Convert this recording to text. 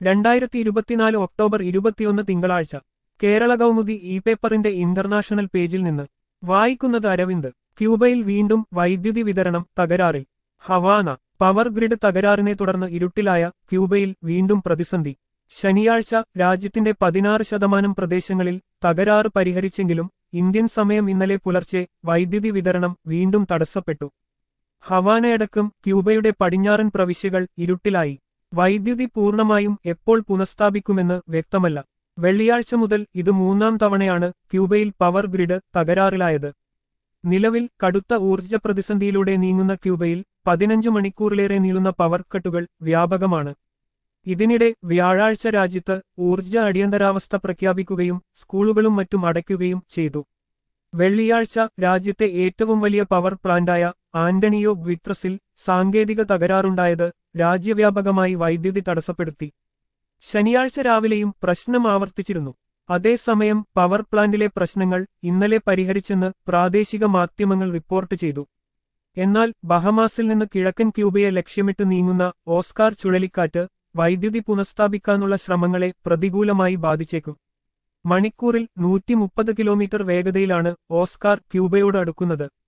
രണ്ടായിരത്തി ഇരുപത്തിനാല് ഒക്ടോബർ ഇരുപത്തിയൊന്ന് തിങ്കളാഴ്ച കേരള കൗമുദി ഇ പേപ്പറിന്റെ ഇന്റർനാഷണൽ പേജിൽ നിന്ന് വായിക്കുന്നത് അരവിന്ദ് ക്യൂബയിൽ വീണ്ടും വൈദ്യുതി വിതരണം തകരാറിൽ ഹവാന പവർ ഗ്രിഡ് തകരാറിനെ തുടർന്ന് ഇരുട്ടിലായ ക്യൂബയിൽ വീണ്ടും പ്രതിസന്ധി ശനിയാഴ്ച രാജ്യത്തിന്റെ പതിനാറ് ശതമാനം പ്രദേശങ്ങളിൽ തകരാറ് പരിഹരിച്ചെങ്കിലും ഇന്ത്യൻ സമയം ഇന്നലെ പുലർച്ചെ വൈദ്യുതി വിതരണം വീണ്ടും തടസ്സപ്പെട്ടു ഹവാനയടക്കം ക്യൂബയുടെ പടിഞ്ഞാറൻ പ്രവിശ്യകൾ ഇരുട്ടിലായി വൈദ്യുതി പൂർണ്ണമായും എപ്പോൾ പുനഃസ്ഥാപിക്കുമെന്ന് വ്യക്തമല്ല വെള്ളിയാഴ്ച മുതൽ ഇത് മൂന്നാം തവണയാണ് ക്യൂബയിൽ പവർ ഗ്രിഡ് തകരാറിലായത് നിലവിൽ കടുത്ത ഊർജ്ജ പ്രതിസന്ധിയിലൂടെ നീങ്ങുന്ന ക്യൂബയിൽ പതിനഞ്ചു മണിക്കൂറിലേറെ നീളുന്ന പവർ കട്ടുകൾ വ്യാപകമാണ് ഇതിനിടെ വ്യാഴാഴ്ച രാജ്യത്ത് ഊർജ്ജ അടിയന്തരാവസ്ഥ പ്രഖ്യാപിക്കുകയും സ്കൂളുകളും മറ്റും അടയ്ക്കുകയും ചെയ്തു വെള്ളിയാഴ്ച രാജ്യത്തെ ഏറ്റവും വലിയ പവർ പ്ലാന്റായ ആന്റണിയോ ഗ്വിത്രസിൽ സാങ്കേതിക തകരാറുണ്ടായത് രാജ്യവ്യാപകമായി വൈദ്യുതി തടസ്സപ്പെടുത്തി ശനിയാഴ്ച രാവിലെയും പ്രശ്നം ആവർത്തിച്ചിരുന്നു അതേസമയം പവർ പ്ലാന്റിലെ പ്രശ്നങ്ങൾ ഇന്നലെ പരിഹരിച്ചെന്ന് പ്രാദേശിക മാധ്യമങ്ങൾ റിപ്പോർട്ട് ചെയ്തു എന്നാൽ ബഹമാസിൽ നിന്ന് കിഴക്കൻ ക്യൂബയെ ലക്ഷ്യമിട്ട് നീങ്ങുന്ന ഓസ്കാർ ചുഴലിക്കാറ്റ് വൈദ്യുതി പുനഃസ്ഥാപിക്കാനുള്ള ശ്രമങ്ങളെ പ്രതികൂലമായി ബാധിച്ചേക്കും മണിക്കൂറിൽ നൂറ്റി മുപ്പത് കിലോമീറ്റർ വേഗതയിലാണ് ഓസ്കാർ ക്യൂബയോട് അടുക്കുന്നത്